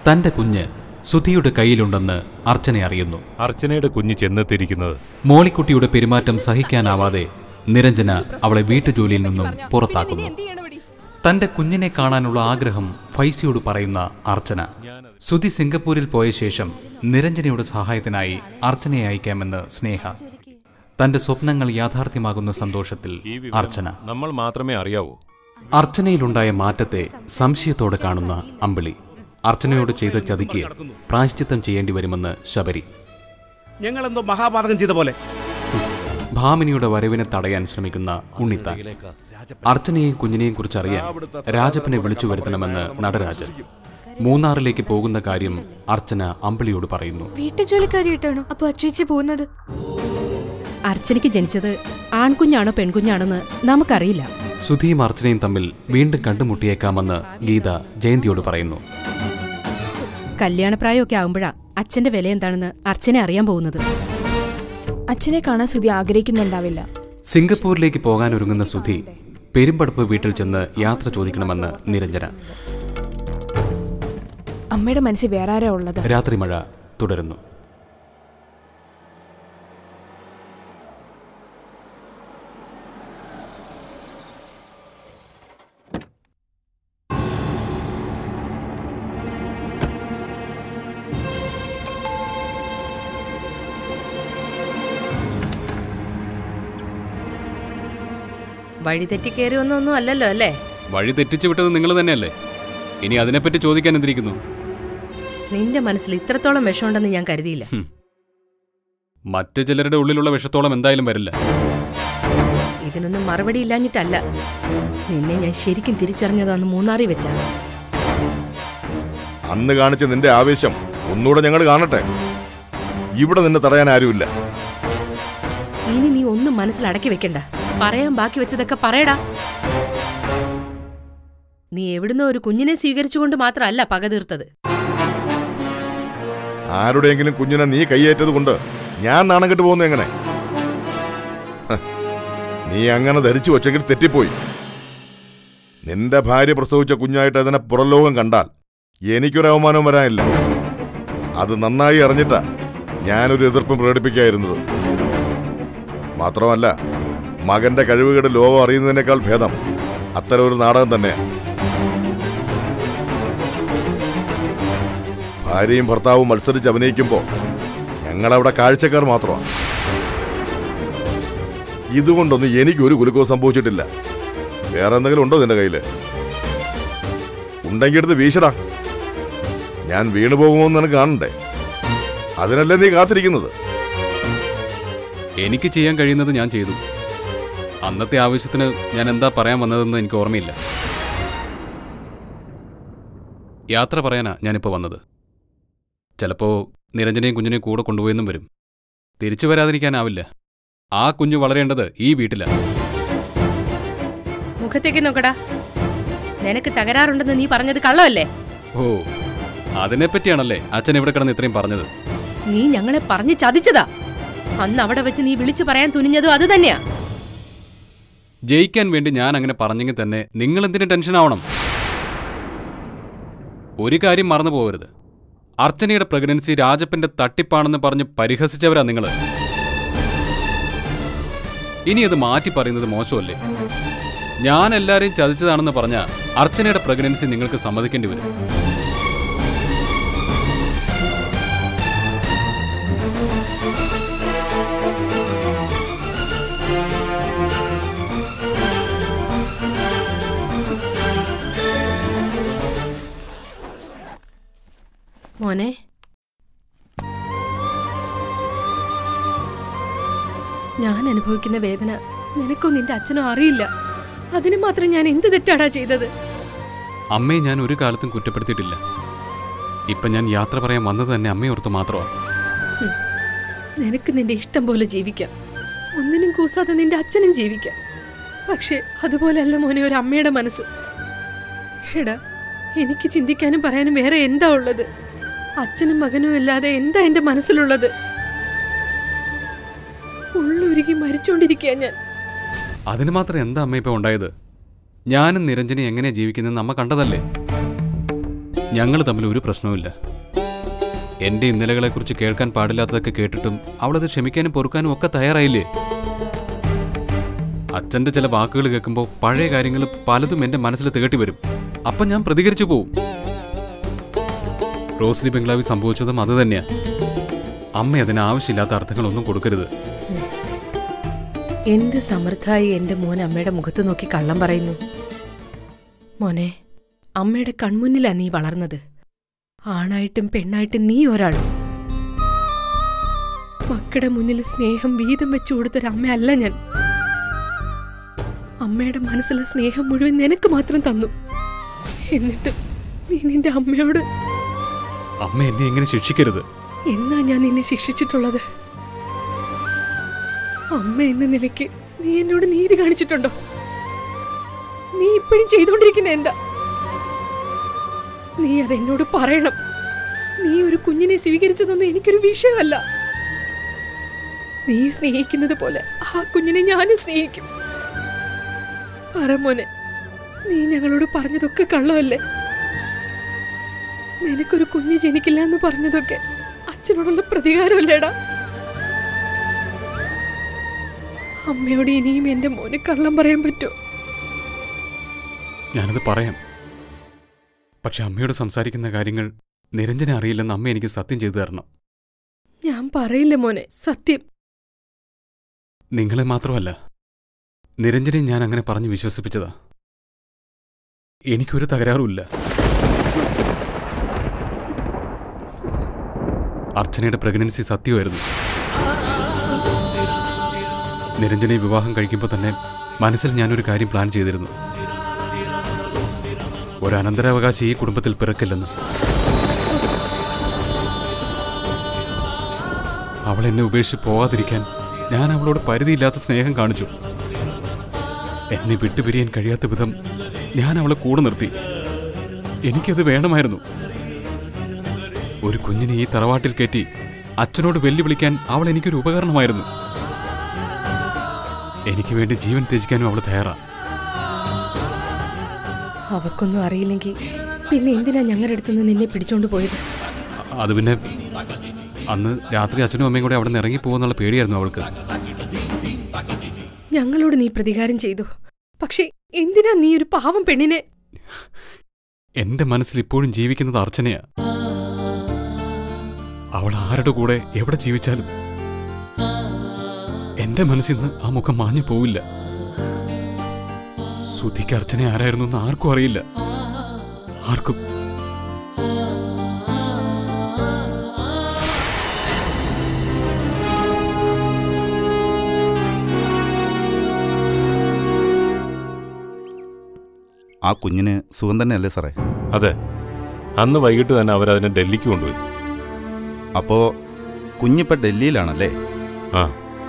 തന്റെ കുഞ്ഞ് സുധിയുടെ കയ്യിലുണ്ടെന്ന് അർച്ചന അറിയുന്നു അർച്ചനയുടെ കുഞ്ഞ് ചെന്നെത്തിയിരിക്കുന്നത് മോളിക്കുട്ടിയുടെ പെരുമാറ്റം സഹിക്കാനാവാതെ നിരഞ്ജന അവളെ വീട്ടുജോലിയിൽ നിന്നും പുറത്താക്കുന്നു തന്റെ കുഞ്ഞിനെ കാണാനുള്ള ആഗ്രഹം ഫൈസിയോട് പറയുന്ന അർച്ചന സുധി സിംഗപ്പൂരിൽ പോയ ശേഷം നിരഞ്ജനയുടെ സഹായത്തിനായി അർച്ചനയെ അയക്കാമെന്ന് സ്നേഹ തന്റെ സ്വപ്നങ്ങൾ യാഥാർത്ഥ്യമാകുന്ന സന്തോഷത്തിൽ ഈ വിവരം അർച്ചന നമ്മൾ മാത്രമേ അറിയാവൂ അർച്ചനയിലുണ്ടായ മാറ്റത്തെ സംശയത്തോടെ കാണുന്ന അമ്പിളി അർച്ചനയോട് ചെയ്ത ചതിക്ക് പ്രായശ്ചിത്തം ചെയ്യേണ്ടി വരുമെന്ന് ശബരി ഞങ്ങളെന്തോ മഹാപാതകം ചെയ്ത പോലെ ഭാമിനിയുടെ വരവിനെ തടയാൻ ശ്രമിക്കുന്ന ഉണ്ണിത്താൻ അർച്ചനയെയും കുഞ്ഞിനെയും കുറിച്ച് അറിയാൻ രാജപ്പനെ വിളിച്ചു വരുത്തണമെന്ന് നടരാജൻ മൂന്നാറിലേക്ക് പോകുന്ന കാര്യം അർച്ചന അമ്പിളിയോട് പറയുന്നു വീട്ടുജോലിക്കാരിയായിട്ടാണോ അപ്പൊ അച്ചുവച്ചി പോകുന്നത് അർച്ചനയ്ക്ക് ജനിച്ചത് ആൺകുഞ്ഞാണോ പെൺകുഞ്ഞാണെന്ന് നമുക്കറിയില്ല സുധിയും അർച്ചനയും തമ്മിൽ വീണ്ടും കണ്ടുമുട്ടിയേക്കാമെന്ന് ഗീത ജയന്തിയോട് പറയുന്നു കല്യാണപ്രായമൊക്കെ ആകുമ്പോഴാ അച്ഛന്റെ വില എന്താണെന്ന് അർച്ചന അറിയാൻ പോകുന്നത് അച്ഛനെ കാണാൻ സുധി ആഗ്രഹിക്കുന്നുണ്ടാവില്ല സിംഗപ്പൂരിലേക്ക് പോകാൻ ഒരുങ്ങുന്ന സുധി പെരുമ്പടപ്പ് വീട്ടിൽ ചെന്ന് യാത്ര ചോദിക്കണമെന്ന് നിരഞ്ജന അമ്മയുടെ മനസ്സിൽ വേറെ ആരാ ഉള്ളത് രാത്രി മഴ തുടരുന്നു വഴി തെറ്റി കയറി ഒന്നൊന്നും അല്ലല്ലോ അല്ലേ വഴി തെറ്റിച്ചു വിട്ടത് നിങ്ങൾ തന്നെയല്ലേ ഇനി അതിനെപ്പറ്റി ചോദിക്കാൻ എന്തിരിക്കുന്നു നിന്റെ മനസ്സിൽ ഇത്രത്തോളം വിഷമുണ്ടെന്ന് ഞാൻ കരുതിയില്ല മറ്റു ചിലരുടെ ഉള്ളിലുള്ള വിഷത്തോളം എന്തായാലും വരില്ല ഇതിനൊന്നും മറുപടി ഇല്ലാഞ്ഞിട്ടല്ല നിന്നെ ഞാൻ ശരിക്കും തിരിച്ചറിഞ്ഞതാന്ന് മൂന്നാറി വെച്ചാ അന്ന് കാണിച്ച നിന്റെ ആവേശം ഒന്നുകൂടെ ഞങ്ങൾ കാണട്ടെ ഇവിടെ നിന്നെ തടയാൻ ആരുമില്ല ഇനി നീ ഒന്നും മനസ്സിൽ അടക്കി വെക്കണ്ട പറയാൻ ബാക്കി വെച്ചതൊക്കെ പറയടാ നീ എവിടുന്നോ ഒരു കുഞ്ഞിനെ സ്വീകരിച്ചുകൊണ്ട് മാത്രമല്ല പക തീർത്തത് ആരുടെയെങ്കിലും കുഞ്ഞിനെ നീ കൈയേറ്റത് കൊണ്ട് ഞാൻ നാണം കെട്ട് പോകുന്നു എങ്ങനെ ഹ, നീ അങ്ങനെ ധരിച്ചു വച്ചെങ്കിൽ തെറ്റിപ്പോയി നിന്റെ ഭാര്യ പ്രസവിച്ച കുഞ്ഞായിട്ട് അതിനെ പുറംലോകം കണ്ടാൽ എനിക്കൊരു അവമാനവും വരാനില്ല അത് നന്നായി അറിഞ്ഞിട്ടാ ഞാനൊരു എതിർപ്പും പ്രകടിപ്പിക്കായിരുന്നത് മാത്രമല്ല മകന്റെ കഴിവുകേട് ലോകം അറിയുന്നതിനേക്കാൾ ഭേദം അത്തരം ഒരു നാടകം തന്നെയാണ് ഭാര്യയും ഭർത്താവും മത്സരിച്ച് അഭിനയിക്കുമ്പോൾ ഞങ്ങളവിടെ കാഴ്ചക്കാർ മാത്രമാണ് ഇതുകൊണ്ടൊന്നും എനിക്കൊരു കുലുക്കവും സംഭവിച്ചിട്ടില്ല വേറെ എന്തെങ്കിലും ഉണ്ടോ നിന്റെ കയ്യില് ഉണ്ടെങ്കിൽ എടുത്ത് വീശടാ ഞാൻ വീണു പോകുമോന്ന് നിനക്ക് കാണണ്ടേ അതിനല്ലേ നീ കാത്തിരിക്കുന്നത് എനിക്ക് ചെയ്യാൻ കഴിയുന്നത് ഞാൻ ചെയ്തു അന്നത്തെ ആവശ്യത്തിന് ഞാൻ എന്താ പറയാൻ വന്നതെന്ന് എനിക്ക് ഓർമ്മയില്ല യാത്ര പറയാനാ ഞാനിപ്പോൾ വന്നത് ചിലപ്പോൾ നിരഞ്ജനെയും കുഞ്ഞിനെയും കൂടെ കൊണ്ടുപോയെന്നും വരും തിരിച്ചു വരാതിരിക്കാനാവില്ല ആ കുഞ്ഞു വളരേണ്ടത് ഈ വീട്ടിലാണ് മുഖത്തേക്ക് നോക്കടാ നിനക്ക് തകരാറുണ്ടെന്ന് നീ പറഞ്ഞത് കള്ളമല്ലേ ഓ അതിനെപ്പറ്റിയാണല്ലേ അച്ഛൻ ഇവിടെ കിടന്ന് ഇത്രയും പറഞ്ഞത് നീ ഞങ്ങളെ പറഞ്ഞു ചതിച്ചതാ അന്ന് അവിടെ വെച്ച് നീ വിളിച്ചു പറയാൻ തുനിഞ്ഞതും അത് തന്നെയാ ജയിക്കാൻ വേണ്ടി ഞാൻ അങ്ങനെ പറഞ്ഞെങ്കിൽ തന്നെ നിങ്ങൾ എന്തിനു ടെൻഷൻ ആവണം ഒരു കാര്യം മറന്നു പോകരുത് അർച്ചനയുടെ പ്രഗ്നൻസി രാജപ്പന്റെ തട്ടിപ്പാണെന്ന് പറഞ്ഞ് പരിഹസിച്ചവരാ നിങ്ങൾ ഇനി അത് മാറ്റി പറയുന്നത് മോശമല്ലേ ഞാൻ എല്ലാരെയും ചതിച്ചതാണെന്ന് പറഞ്ഞ അർച്ചനയുടെ പ്രഗ്നൻസി നിങ്ങൾക്ക് സമ്മതിക്കേണ്ടി വരും മോനെ ഞാൻ അനുഭവിക്കുന്ന വേദന നിനക്കോ നിന്റെ അച്ഛനോ അറിയില്ല അതിന് മാത്രം ഞാൻ എന്ത് തെറ്റാടാ ചെയ്തത് അമ്മയെ ഞാൻ ഒരു കാലത്തും കുറ്റപ്പെടുത്തിയിട്ടില്ല ഇപ്പൊ ഞാൻ യാത്ര പറയാൻ വന്നത് തന്നെ അമ്മയോർത്ത് മാത്രമാണ് നിനക്ക് നിന്റെ ഇഷ്ടം പോലെ ജീവിക്കാം ഒന്നിനും കൂസാതെ നിന്റെ അച്ഛനും ജീവിക്കാം പക്ഷെ അതുപോലെയല്ല മോനെ ഒരു അമ്മയുടെ മനസ്സ് എടാ എനിക്ക് ചിന്തിക്കാനും പറയാനും വേറെ എന്താ ഉള്ളത് അച്ഛനും മകനും ഇല്ലാതെ എന്താ എന്റെ മനസ്സിലുള്ളത് ഉള്ളുരുകി മരിച്ചുകൊണ്ടിരിക്കുക ഞാൻ അതിന് മാത്രം എന്താ അമ്മ ഇപ്പൊ ഉണ്ടായത് ഞാനും നിരഞ്ജനെ എങ്ങനെ ജീവിക്കുന്നതെന്ന് അമ്മ കണ്ടതല്ലേ ഞങ്ങൾ തമ്മിൽ ഒരു പ്രശ്നവുമില്ല എന്റെ ഇന്നലകളെക്കുറിച്ച് കേൾക്കാൻ പാടില്ലാത്തതൊക്കെ കേട്ടിട്ടും അവളത് ക്ഷമിക്കാനും പൊറുക്കാനും ഒക്കെ തയ്യാറായില്ലേ അച്ഛന്റെ ചില വാക്കുകൾ കേൾക്കുമ്പോൾ പഴയ കാര്യങ്ങൾ പലതും എന്റെ മനസ്സിൽ തികട്ടി വരും അപ്പം ഞാൻ പ്രതികരിച്ചു പോവും റോസ്ലി ബംഗ്ലാവിൽ സംഭവിച്ചതും അത് തന്നെയാ അമ്മ അതിന് ആവശ്യമില്ലാത്ത അർത്ഥങ്ങളൊന്നും കൊടുക്കരുത് എന്ത് സമൃദ്ധായി എന്റെ മോൻ അമ്മയുടെ മുഖത്ത് നോക്കി കള്ളം പറയുന്നു മോനെ അമ്മയുടെ കൺമുന്നിലാ നീ വളർന്നത് ആണായിട്ടും പെണ്ണായിട്ടും നീ ഒരാൾ മക്കളുടെ മുന്നിൽ സ്നേഹം വീതം വെച്ചു കൊടുത്തൊരമ്മയല്ല ഞാൻ അമ്മയുടെ മനസ്സിലെ സ്നേഹം മുഴുവൻ നിനക്ക് മാത്രം തന്നു എന്നിട്ടും നീ നിന്റെ അമ്മയോട് അമ്മ എന്നെ എങ്ങനെ ശിക്ഷിക്കരുത് എന്നാ ഞാൻ നിന്നെ ശിക്ഷിച്ചിട്ടുള്ളത് അമ്മ എന്ന നിലയ്ക്ക് നീ എന്നോട് നീതി കാണിച്ചിട്ടുണ്ടോ നീ ഇപ്പോഴും ചെയ്തുകൊണ്ടിരിക്കുന്ന എന്താ നീ അതെന്നോട് പറയണം നീ ഒരു കുഞ്ഞിനെ സ്വീകരിച്ചതൊന്നും എനിക്കൊരു വിഷയമല്ല നീ സ്നേഹിക്കുന്നത് പോലെ ആ കുഞ്ഞിനെ ഞാനും സ്നേഹിക്കും പറ മോനെ നീ ഞങ്ങളോട് പറഞ്ഞതൊക്കെ കള്ളമല്ലേ നിനക്കൊരു കുഞ്ഞ് ജനിക്കില്ല എന്ന് പറഞ്ഞതൊക്കെ അച്ഛനോടുള്ള പ്രതികാരമല്ലേടാ അമ്മയോട് ഇനിയും എന്റെ മോനെ കള്ളം പറയാൻ പറ്റുമോ ഞാനത് പറയാം പക്ഷെ അമ്മയോട് സംസാരിക്കുന്ന കാര്യങ്ങൾ നിരഞ്ജന അറിയില്ലെന്ന് അമ്മ എനിക്ക് സത്യം ചെയ്തു തരണം ഞാൻ പറയില്ല മോനെ സത്യം നിങ്ങളെ മാത്രമല്ല നിരഞ്ജനെ ഞാൻ അങ്ങനെ പറഞ്ഞു വിശ്വസിപ്പിച്ചതാ എനിക്കൊരു തകരാറുമില്ല അർച്ചനയുടെ പ്രഗ്നൻസി സത്യമായിരുന്നു നിരഞ്ജനെ വിവാഹം കഴിക്കുമ്പോൾ തന്നെ മനസ്സിൽ ഞാനൊരു കാര്യം പ്ലാൻ ചെയ്തിരുന്നു ഒരു അനന്തരാവകാശി ഈ കുടുംബത്തിൽ പിറക്കില്ലെന്ന് അവൾ എന്നെ ഉപേക്ഷിച്ച് പോവാതിരിക്കാൻ ഞാൻ അവളോട് പരിധിയില്ലാത്ത സ്നേഹം കാണിച്ചു എന്നെ വിട്ടുപിരിയാൻ കഴിയാത്ത വിധം ഞാൻ അവളെ കൂടെ നിർത്തി എനിക്കത് വേണമായിരുന്നു ഒരു കുഞ്ഞിനെ ഈ തറവാട്ടിൽ കയറ്റി അച്ഛനോട് വെല്ലുവിളിക്കാൻ അവൾ എനിക്കൊരു ഉപകരണമായിരുന്നു എനിക്ക് വേണ്ടി ജീവൻ ത്യജിക്കാനും അവൾ തയ്യാറാ അവക്കൊന്നും അറിയില്ലെങ്കിൽ പിന്നെ എന്തിനാ ഞങ്ങളുടെ അടുത്തുനിന്ന് നിന്നെ പിടിച്ചോണ്ട് പോയത് അ- അത് പിന്നെ അന്ന് രാത്രി അച്ഛനും അമ്മയും കൂടെ അവിടെ നിന്ന് ഇറങ്ങിപ്പോകുന്നുള്ള പേടിയായിരുന്നു അവൾക്ക് ഞങ്ങളോട് നീ പ്രതികാരം ചെയ്തു പക്ഷെ എന്തിനാ നീ ഒരു പാവം പെണ്ണിനെ എന്റെ മനസ്സിൽ ഇപ്പോഴും ജീവിക്കുന്നത് അർച്ചനയാ അവൾ ആരുടെ കൂടെ എവിടെ ജീവിച്ചാലും എന്റെ മനസ്സിൽ നിന്ന് ആ മുഖം മാഞ്ഞു പോവില്ല സുധിക്ക് അർച്ചന ആരായിരുന്നു എന്ന് ആർക്കും അറിയില്ല ആർക്കും ആ കുഞ്ഞിന് സുഖം തന്നെയല്ലേ സാറേ അതെ അന്ന് വൈകിട്ട് തന്നെ അവരതിനെ ഡൽഹിക്ക് കൊണ്ടുപോയി അപ്പോ കുഞ്ഞിപ്പോ ഡൽഹിയിലാണല്ലേ ആ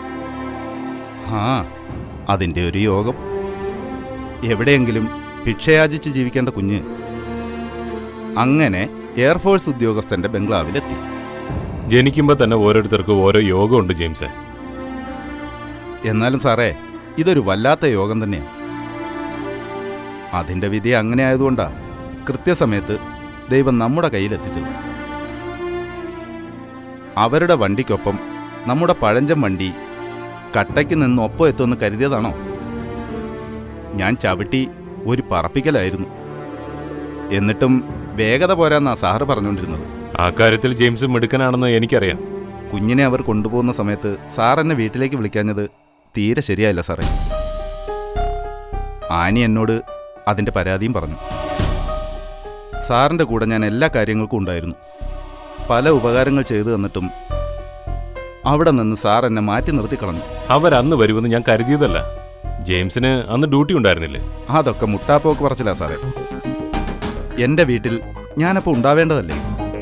ആ അതിൻ്റെ ഒരു യോഗം എവിടെയെങ്കിലും ഭിക്ഷയാചിച്ച് ജീവിക്കേണ്ട കുഞ്ഞ് അങ്ങനെ എയർഫോഴ്സ് ഉദ്യോഗസ്ഥന്റെ ബംഗ്ലാവിലെത്തി ജനിക്കുമ്പോൾ തന്നെ ഓരോരുത്തർക്കും ഓരോ യോഗമുണ്ട് ജെയിംസെ എന്നാലും സാറേ ഇതൊരു വല്ലാത്ത യോഗം തന്നെയാണ് അതിൻ്റെ വിധി അങ്ങനെ ആയതുകൊണ്ടാ കൃത്യസമയത്ത് ദൈവം നമ്മുടെ കയ്യിലെത്തിച്ചത് അവരുടെ വണ്ടിക്കൊപ്പം നമ്മുടെ പഴഞ്ചൻ വണ്ടി കട്ടയ്ക്ക് നിന്ന് ഒപ്പം എത്തുമെന്ന് കരുതിയതാണോ ഞാൻ ചവിട്ടി ഒരു പറപ്പിക്കലായിരുന്നു എന്നിട്ടും വേഗത പോരാന്നാ സാറ് പറഞ്ഞുകൊണ്ടിരുന്നത് ആ കാര്യത്തിൽ ജെയിംസ് മിടുക്കനാണെന്ന് എനിക്കറിയാം കുഞ്ഞിനെ അവർ കൊണ്ടുപോകുന്ന സമയത്ത് സാർ എന്നെ വീട്ടിലേക്ക് വിളിക്കാഞ്ഞത് തീരെ ശരിയായില്ല സാറേ ആനി എന്നോട് അതിൻ്റെ പരാതിയും പറഞ്ഞു സാറിൻ്റെ കൂടെ ഞാൻ എല്ലാ കാര്യങ്ങൾക്കും ഉണ്ടായിരുന്നു പല ഉപകാരങ്ങൾ ചെയ്തു തന്നിട്ടും അവിടെ നിന്ന് സാർ എന്നെ മാറ്റി നിർത്തിക്കളഞ്ഞു അവരന്ന് വരുമെന്ന് ഞാൻ കരുതിയതല്ല ജെയിംസിന് അന്ന് ഡ്യൂട്ടി ഉണ്ടായിരുന്നില്ലേ അതൊക്കെ മുട്ടാപ്പോക്ക് പറച്ചില്ല സാറേ എൻ്റെ വീട്ടിൽ ഞാനപ്പോൾ ഉണ്ടാവേണ്ടതല്ലേ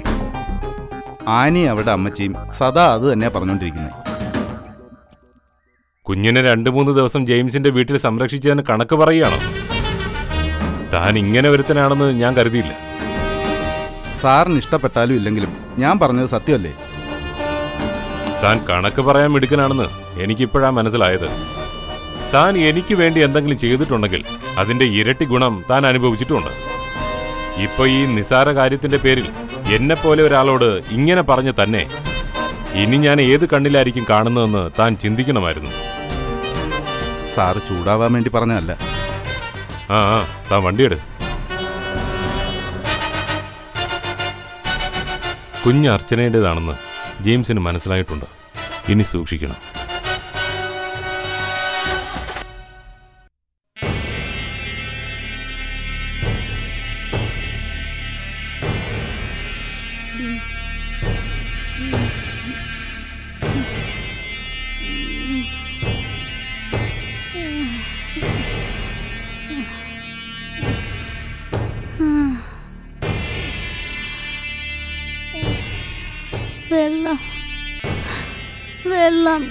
ആനി അവിടെ അമ്മച്ചിയും സദാ അത് തന്നെയാ പറഞ്ഞുകൊണ്ടിരിക്കുന്നത് കുഞ്ഞിനെ രണ്ടു മൂന്ന് ദിവസം ജെയിംസിന്റെ വീട്ടിൽ സംരക്ഷിച്ചതിന് കണക്ക് പറയുകയാണോ താൻ ഇങ്ങനെ ഒരുത്തനാണെന്ന് ഞാൻ കരുതിയില്ല സാറിന് ഇഷ്ടപ്പെട്ടാലും ഇല്ലെങ്കിലും ഞാൻ പറഞ്ഞത് സത്യമല്ലേ താൻ കണക്ക് പറയാൻ മിടുക്കനാണെന്ന് എനിക്കിപ്പോഴാ മനസ്സിലായത് താൻ എനിക്ക് വേണ്ടി എന്തെങ്കിലും ചെയ്തിട്ടുണ്ടെങ്കിൽ അതിന്റെ ഇരട്ടി ഗുണം താൻ അനുഭവിച്ചിട്ടുമുണ്ട് ഇപ്പൊ ഈ നിസാര കാര്യത്തിന്റെ പേരിൽ എന്നെ പോലെ ഒരാളോട് ഇങ്ങനെ പറഞ്ഞു തന്നെ ഇനി ഞാൻ ഏത് കണ്ണിലായിരിക്കും കാണുന്നതെന്ന് താൻ ചിന്തിക്കണമായിരുന്നു സാറ് ചൂടാവാൻ വേണ്ടി പറഞ്ഞതല്ല ആ ആ താൻ വണ്ടിയെടു കുഞ്ഞ് അർച്ചനയുടേതാണെന്ന് ജെയിംസിന് മനസ്സിലായിട്ടുണ്ട് ഇനി സൂക്ഷിക്കണം വെള്ളം വെള്ളം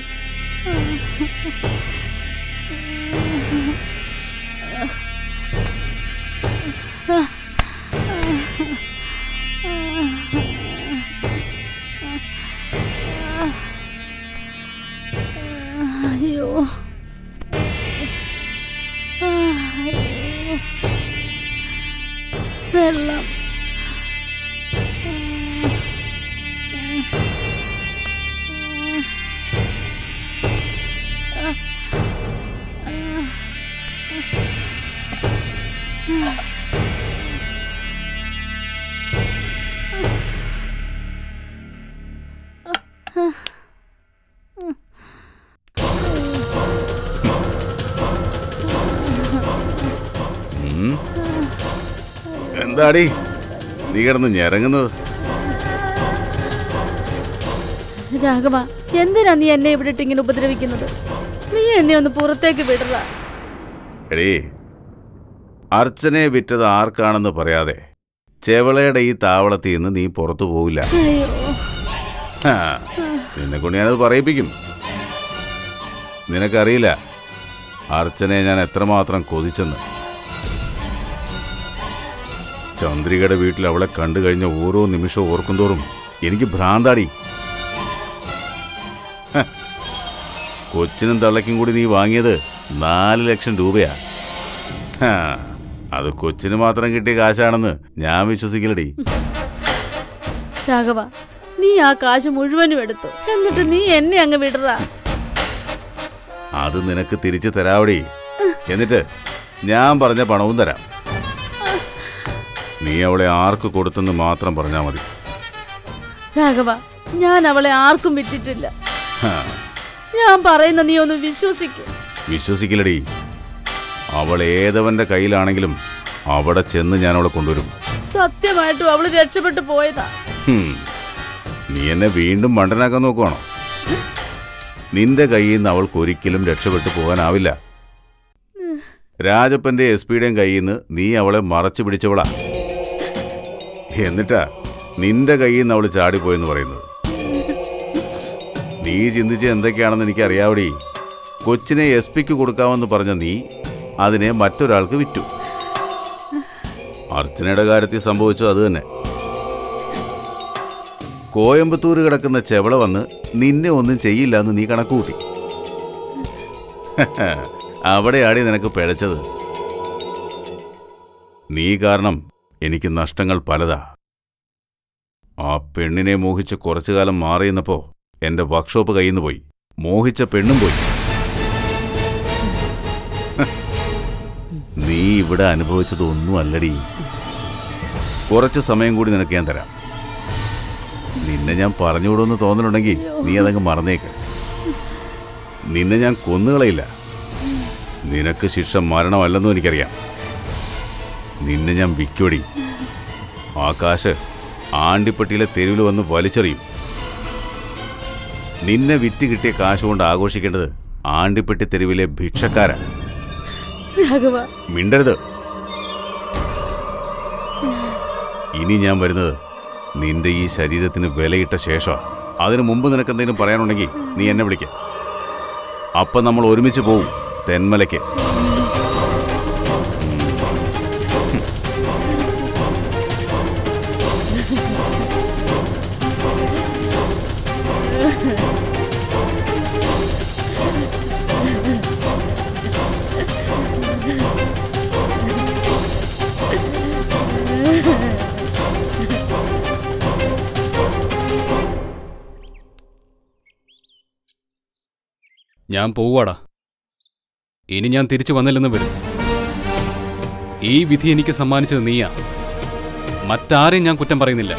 അയ്യോ വെള്ളം എന്താടി നീ കിടന്ന് ഞെരങ്ങുന്നത് രാഘവ എന്തിനാ നീ എന്നെ ഇവിടെ ഇട്ട് ഇങ്ങനെ ഉപദ്രവിക്കുന്നത് നീ എന്നെ ഒന്ന് പുറത്തേക്ക് വിടറ എടീ അർച്ചനയെ വിറ്റത് ആർക്കാണെന്ന് പറയാതെ ചെവളയുടെ ഈ താവളത്തിൽ നിന്ന് നീ പുറത്തു പോവില്ല അയ്യോ ഹാ, നിന്നെ കൊണ്ട് ഞാനത് പറയിപ്പിക്കും നിനക്കറിയില്ല അർച്ചനയെ ഞാൻ എത്രമാത്രം കൊതിച്ചെന്ന് ചന്ദ്രികയുടെ വീട്ടിൽ അവളെ കണ്ടു കഴിഞ്ഞ ഓരോ നിമിഷവും ഓർക്കുന്തോറും എനിക്ക് ഭ്രാന്താടി ഹ, കൊച്ചിനും തള്ളയ്ക്കും കൂടി നീ വാങ്ങിയത് നാല് ലക്ഷം രൂപയാ ഹാ, അത് കൊച്ചിന് മാത്രം കിട്ടിയ കാശാണെന്ന് ഞാൻ വിശ്വസിക്കില്ലടി രാഘവ നീ ആ കാശ് മുഴുവനും എടുത്തു എന്നിട്ട് നീ എന്നെ അങ്ങ് വിടറ അത് നിനക്ക് തിരിച്ചു തരാവടി എന്നിട്ട് ഞാൻ പറഞ്ഞ പണവും തരാം നീ അവളെ ആർക്ക് കൊടുത്തെന്ന് മാത്രം പറഞ്ഞാൽ മതി രാഘവ ഞാൻ അവളെ ആർക്കും വിറ്റിട്ടില്ല ഹാ, ഞാൻ പറയുന്ന നീ ഒന്ന് വിശ്വസിക്കും വിശ്വസിക്കില്ലടി അവൾ ഏതവന്റെ കയ്യിലാണെങ്കിലും അവിടെ ചെന്ന് ഞാൻ അവളെ കൊണ്ടുവരും സത്യമായിട്ടും അവള് രക്ഷപ്പെട്ടു പോയതാ ഹും, നീ എന്നെ വീണ്ടും മണ്ടനാക്കാൻ നോക്കുവാണോ നിന്റെ കയ്യിൽ നിന്ന് അവൾക്ക് ഒരിക്കലും രക്ഷപ്പെട്ടു പോകാനാവില്ല രാജപ്പന്റെ എസ് പിയുടെയും കയ്യിൽ നിന്ന് നീ അവളെ മറച്ചു പിടിച്ചവളാ എന്നിട്ടാ നിന്റെ കയ്യിൽ നിന്ന് അവൾ ചാടിപ്പോയെന്ന് പറയുന്നത് നീ ചിന്തിച്ച എന്തൊക്കെയാണെന്ന് എനിക്ക് അറിയാവടി കൊച്ചിനെ എസ് പിക്ക് കൊടുക്കാമെന്ന് പറഞ്ഞ നീ അതിനെ മറ്റൊരാൾക്ക് വിറ്റു അർച്ചനയുടെ കാര്യത്തിൽ സംഭവിച്ചു അത് തന്നെ കോയമ്പത്തൂർ കിടക്കുന്ന ചെവള വന്ന് നിന്നെ ഒന്നും ചെയ്യില്ല എന്ന് നീ കണക്കുകൂട്ടി അവിടെയാടി നിനക്ക് പിഴച്ചത് നീ കാരണം എനിക്ക് നഷ്ടങ്ങൾ പലതാ ആ പെണ്ണിനെ മോഹിച്ച് കുറച്ചു കാലം മാറിയെന്നപ്പോ എന്റെ വർക്ക്ഷോപ്പ് കയ്യിൽ നിന്ന് പോയി മോഹിച്ച പെണ്ണും പോയി നീ ഇവിടെ അനുഭവിച്ചത് ഒന്നും അല്ലടി കുറച്ച് സമയം കൂടി നിനക്ക് ഞാൻ തരാം നിന്നെ ഞാൻ പറഞ്ഞുവിടുമെന്ന് തോന്നലുണ്ടെങ്കിൽ നീ അതങ്ങ് മറന്നേക്ക് നിന്നെ ഞാൻ കൊന്നുകളയില്ല നിനക്ക് ശിക്ഷ മരണമല്ലെന്നും എനിക്കറിയാം നിന്നെ ഞാൻ വിൽക്കുവടി ആ കാശ് ആണ്ടിപ്പട്ടിയിലെ തെരുവിൽ വന്ന് വലിച്ചെറിയും നിന്നെ വിറ്റ് കിട്ടിയ കാശ് കൊണ്ട് ആഘോഷിക്കേണ്ടത് ആണ്ടിപ്പെട്ടി തെരുവിലെ ഭിക്ഷക്കാരാ രാഘവ മിണ്ടരുത് ഇനി ഞാൻ വരുന്നത് നിന്റെ ഈ ശരീരത്തിന് വിലയിട്ട ശേഷമാണ് അതിനു മുമ്പ് നിനക്ക് എന്തെങ്കിലും പറയാനുണ്ടെങ്കിൽ നീ എന്നെ വിളിക്ക അപ്പം നമ്മൾ ഒരുമിച്ച് പോവും തെന്മലയ്ക്ക് ആ ഞാൻ പോവാടാ ഇനി ഞാൻ തിരിച്ചു വന്നില്ലെന്ന് വരും ഈ വിധി എനിക്ക് സമ്മാനിച്ചത് നീയാ മറ്റാരെയും ഞാൻ കുറ്റം പറയുന്നില്ല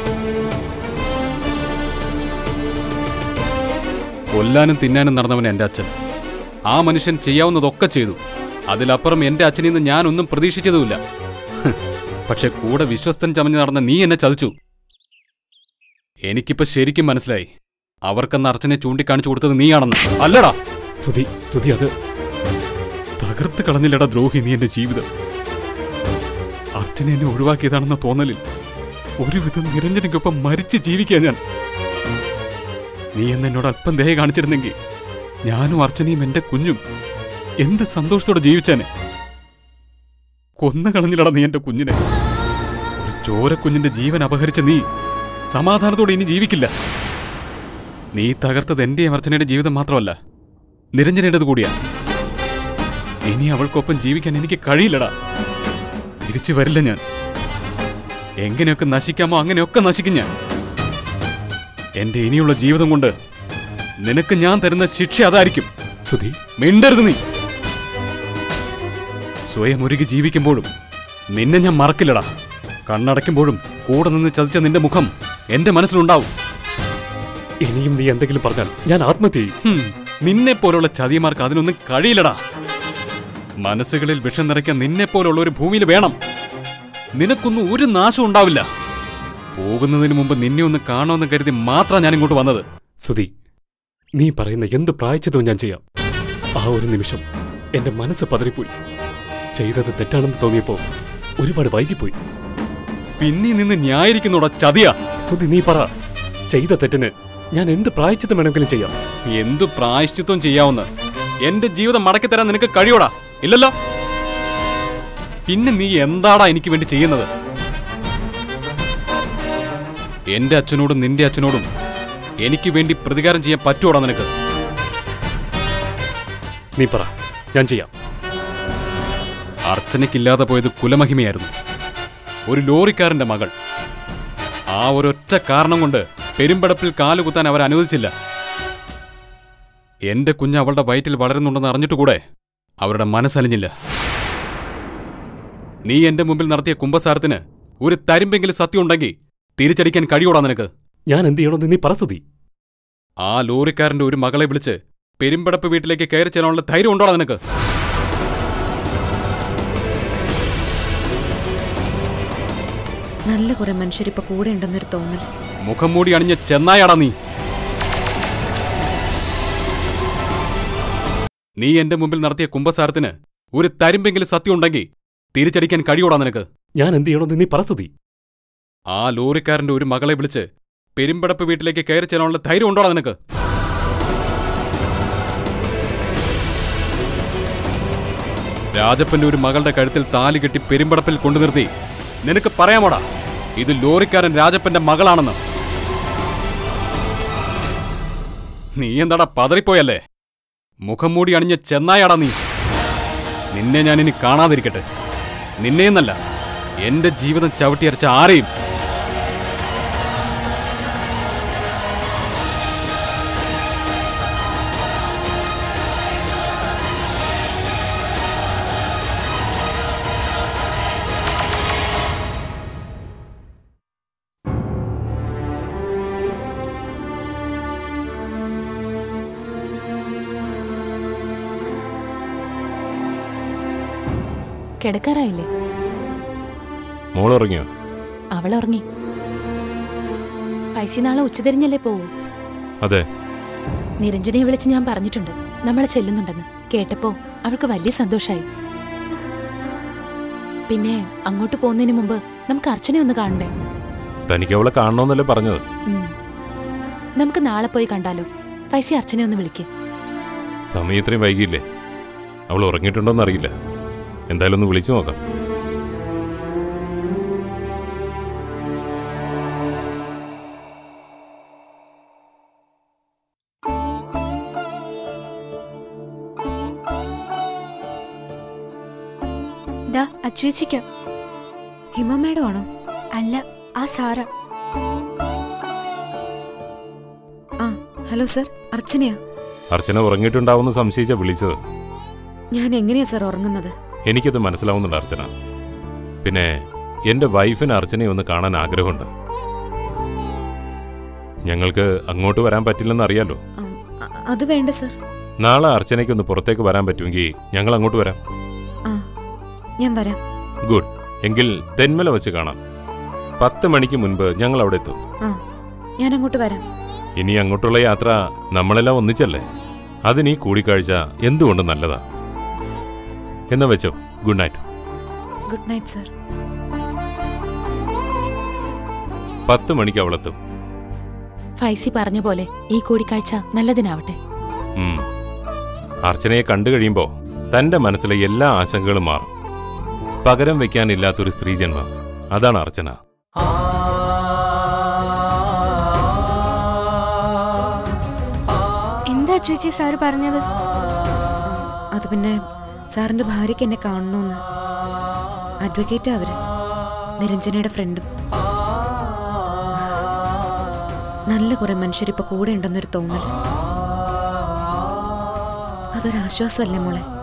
കൊല്ലാനും തിന്നാനും നടന്നവൻ എൻ്റെ അച്ഛൻ ആ മനുഷ്യൻ ചെയ്യാവുന്നതൊക്കെ ചെയ്തു അതിലപ്പുറം എൻ്റെ അച്ഛനിൽ നിന്ന് ഞാനൊന്നും പ്രതീക്ഷിച്ചതുമില്ല ഹ്, പക്ഷെ കൂടെ വിശ്വസ്തൻ ചമഞ്ഞു നടന്ന നീ എന്നെ ചതിച്ചു എനിക്കിപ്പോ ശരിക്കും മനസ്സിലായി അവർക്കെന്ന് അർച്ചനെ ചൂണ്ടിക്കാണിച്ചു കൊടുത്തത് നീയാണെന്ന് അല്ലടാ സുധി സുധി അത് തകർത്ത് കളഞ്ഞില്ലടാ ദ്രോഹി നീ എന്റെ ജീവിതം അർച്ചന എന്നെ ഒഴിവാക്കിയതാണെന്ന തോന്നലിൽ ഒരുവിധം നിരഞ്ജനയ്ക്കൊപ്പം മരിച്ച് ജീവിക്കാൻ ഞാൻ നീ എന്ന് എന്നോട് അല്പം ദയ കാണിച്ചിരുന്നെങ്കിൽ ഞാനും അർച്ചനയും എന്റെ കുഞ്ഞും എന്ത് സന്തോഷത്തോടെ ജീവിച്ചാനെ കൊന്നു കളഞ്ഞില്ലടാ നീ എന്റെ കുഞ്ഞിനെ ഒരു ചോരക്കുഞ്ഞിന്റെ ജീവൻ അപഹരിച്ച നീ സമാധാനത്തോടെ ഇനി ജീവിക്കില്ല നീ തകർത്തത് എന്റെയും അർച്ചനയുടെ ജീവിതം മാത്രമല്ല നിരഞ്ജനയുടേത് കൂടിയാ ഇനി അവൾക്കൊപ്പം ജീവിക്കാൻ എനിക്ക് കഴിയില്ലടാ തിരിച്ചു വരില്ല ഞാൻ എങ്ങനെയൊക്കെ നശിക്കാമോ അങ്ങനെയൊക്കെ നശിക്കും ഞാൻ എന്റെ ഇനിയുള്ള ജീവിതം കൊണ്ട് നിനക്ക് ഞാൻ തരുന്ന ശിക്ഷ അതായിരിക്കും സുധി മിണ്ടരുത് നീ സ്വയം ഒരുക്കി ജീവിക്കുമ്പോഴും നിന്നെ ഞാൻ മറക്കില്ലടാ കണ്ണടയ്ക്കുമ്പോഴും കൂടെ നിന്ന് ചതിച്ച നിന്റെ മുഖം എന്റെ മനസ്സിലുണ്ടാവും ഇനിയും നീ എന്തെങ്കിലും പറഞ്ഞാൽ ഞാൻ ആത്മഹത്യ ചെയ്യും ഹും, നിന്നെ പോലുള്ള ചതിയമാർക്ക് അതിനൊന്നും കഴിയില്ലടാ മനസ്സുകളിൽ വിഷം നിറയ്ക്കാൻ നിന്നെ പോലുള്ള ഒരു ഭൂമിയിൽ വേണം നിനക്കൊന്നും ഒരു നാശം ഉണ്ടാവില്ല പോകുന്നതിന് മുമ്പ് നിന്നെ ഒന്ന് കാണുമെന്ന് കരുതി മാത്രം ഞാൻ ഇങ്ങോട്ട് വന്നത് സുധി നീ പറയുന്ന എന്ത് പ്രായച്ചിതവും ഞാൻ ചെയ്യാം ആ ഒരു നിമിഷം എന്റെ മനസ്സ് പതറിപ്പോയി ചെയ്തത് തെറ്റാണെന്ന് തോന്നിയപ്പോ ഒരുപാട് വൈകിപ്പോയി പിന്നെ നിന്ന് ന്യായീകരിക്കുന്നോടാ ചതിയാ സുധി നീ പറ ചെയ്ത തെറ്റിന് ഞാൻ എന്ത് പ്രായച്ചിത്തം വേണമെങ്കിലും ചെയ്യാം എന്തു പ്രായശ്ചിത്വം ചെയ്യാവുന്ന എന്റെ ജീവിതം മടക്കി തരാൻ നിനക്ക് കഴിയോടാ ഇല്ലല്ലോ പിന്നെ നീ എന്താടാ എനിക്ക് വേണ്ടി ചെയ്യുന്നത് എന്റെ അച്ഛനോടും നിന്റെ അച്ഛനോടും എനിക്ക് വേണ്ടി പ്രതികാരം ചെയ്യാൻ പറ്റുമോടാ നിനക്ക് നീ പറ ഞാൻ ചെയ്യാം അർച്ചനയ്ക്കില്ലാതെ പോയത് കുലമഹിമയായിരുന്നു ഒരു ലോറിക്കാരന്റെ മകൾ ആ ഒരൊറ്റ കാരണം കൊണ്ട് പെരുമ്പടപ്പിൽ കാലുകുത്താൻ അവർ അനുവദിച്ചില്ല എന്റെ കുഞ്ഞ് അവളുടെ വയറ്റിൽ വളരുന്നുണ്ടെന്ന് അറിഞ്ഞിട്ടുകൂടെ അവരുടെ മനസ്സലിഞ്ഞില്ല നീ എന്റെ മുമ്പിൽ നടത്തിയ കുംഭസാരത്തിന് ഒരു തരിമ്പെങ്കിലും സത്യം ഉണ്ടെങ്കിൽ തിരിച്ചടിക്കാൻ കഴിയോടാ നിനക്ക് ഞാൻ എന്ത് ചെയ്യണമെന്ന് നീ പറ സുധി ആ ലോറിക്കാരന്റെ ഒരു മകളെ വിളിച്ച് പെരുമ്പടപ്പ് വീട്ടിലേക്ക് കയറി ചെല്ലാനുള്ള ധൈര്യം ഉണ്ടോടാ നിനക്ക് നല്ല കുറെ മനുഷ്യരിപ്പോ കൂടെ ഉണ്ടെന്നൊരു തോന്നൽ മുഖം മൂടി അണിഞ്ഞ ചെന്നായാടാ നീ നീ എന്റെ മുമ്പിൽ നടത്തിയ കുംഭസാരത്തിന് ഒരു തരിമ്പെങ്കിലും സത്യം ഉണ്ടെങ്കിൽ തിരിച്ചടിക്കാൻ കഴിയോടാ നിനക്ക് ഞാൻ എന്ത് ചെയ്യണമെന്ന് നീ പറ സുധി ആ ലോറിക്കാരന്റെ ഒരു മകളെ വിളിച്ച് പെരുമ്പടപ്പ് വീട്ടിലേക്ക് കയറി ചെല്ലാനുള്ള ധൈര്യം ഉണ്ടോടാ നിനക്ക് രാജപ്പന്റെ ഒരു മകളുടെ കഴുത്തിൽ താലി കെട്ടി പെരുമ്പടപ്പിൽ കൊണ്ടു നിർത്തി നിനക്ക് പറയാമോടാ ഇത് ലോറിക്കാരൻ രാജപ്പന്റെ മകളാണെന്ന് നീ എന്താടാ പതറിപ്പോയല്ലേ മുഖം മൂടി അണിഞ്ഞ ചെന്നായാടാ നീ നിന്നെ ഞാൻ ഇനി കാണാതിരിക്കട്ടെ നിന്നെയെന്നല്ല എന്റെ ജീവിതം ചവിട്ടിയരച്ച ആരെയും കിടക്കാറായില്ലേ മോൾ ഇറങ്ങിയോ അവൾ ഉറങ്ങി ഫൈസി നാളെ ഉച്ചതിരിഞ്ഞല്ലേ പോവൂ അതെ നിരഞ്ജനയെ വിളിച്ച് ഞാൻ പറഞ്ഞിട്ടുണ്ട് നമ്മളെ ചെല്ലുന്നുണ്ടെന്ന് കേട്ടപ്പോ അവൾക്ക് വലിയ സന്തോഷായി പിന്നെ അങ്ങോട്ട് പോകുന്നതിന് മുമ്പ് നമുക്ക് അർച്ചനെ ഒന്ന് കാണണ്ടേ തനിക്ക് അവളെ കാണണമെന്നല്ലേ പറഞ്ഞത് ഉം. നമുക്ക് നാളെ പോയി കണ്ടാലോ ഫൈസി അർച്ചനെ ഒന്ന് വിളിക്ക് സമയം ഇത്രയും വൈകിയില്ലേ അവൾ ഉറങ്ങിയിട്ടുണ്ടോന്ന് അറിയില്ല എന്തായാലും ഒന്ന് വിളിച്ചു നോക്കാം ദാ അച്ചുവച്ചിക്ക ഹിമ മേഡം ആണോ അല്ല ആ സാറ ആ ഹലോ സർ അർച്ചനയാ അർച്ചന ഉറങ്ങിയിട്ടുണ്ടാവുമെന്ന് സംശയിച്ച വിളിച്ചത് ഞാൻ എങ്ങനെയാ സാർ ഉറങ്ങുന്നത് എനിക്കത് മനസ്സിലാവുന്നുണ്ട് അർച്ചന പിന്നെ എന്റെ വൈഫിന് അർച്ചനയെ ഒന്ന് കാണാൻ ആഗ്രഹമുണ്ട് ഞങ്ങൾക്ക് അങ്ങോട്ട് വരാൻ പറ്റില്ലെന്ന് അറിയാലോ അ- അത് വേണ്ട സാർ നാളെ അർച്ചനയ്ക്ക് ഒന്ന് പുറത്തേക്ക് വരാൻ പറ്റുമെങ്കിൽ ഞങ്ങൾ അങ്ങോട്ട് വരാം ആ ഞാൻ വരാം ഗുഡ് എങ്കിൽ തെന്മല വെച്ച് കാണാം പത്ത് മണിക്ക് മുൻപ് ഞങ്ങൾ അവിടെ എത്തും ആ ഞാൻ അങ്ങോട്ട് വരാം ഇനി അങ്ങോട്ടുള്ള യാത്ര നമ്മളെല്ലാം ഒന്നിച്ചല്ലേ അതിന് ഈ കൂടിക്കാഴ്ച എന്തുകൊണ്ടും നല്ലതാ എന്നാ വെച്ചോ good night good night sir പത്ത് മണിക്ക് അവളെത്തും ഫൈസി പറഞ്ഞ പോലെ ഈ കൂടിക്കാഴ്ച നല്ലതിനാവട്ടെ ഉം. അർച്ചനയെ കണ്ടു കഴിയുമ്പോൾ തന്റെ മനസ്സിലെ എല്ലാ ആശങ്കകളും മാറും പകരം വെക്കാനില്ലാത്തൊരു സ്ത്രീ ജന്മം അതാണ് അർച്ചന എന്താ ചേച്ചി സാറ് പറഞ്ഞത് അത് പിന്നെ സാറിന്റെ ഭാര്യയ്ക്ക് എന്നെ കാണണമെന്ന് അഡ്വക്കേറ്റാ അവര് നിരഞ്ജനയുടെ ഫ്രണ്ടും നല്ല കുറെ മനുഷ്യരിപ്പോ കൂടെ ഉണ്ടെന്നൊരു തോന്നൽ അതൊരാശ്വാസമല്ലേ മോളെ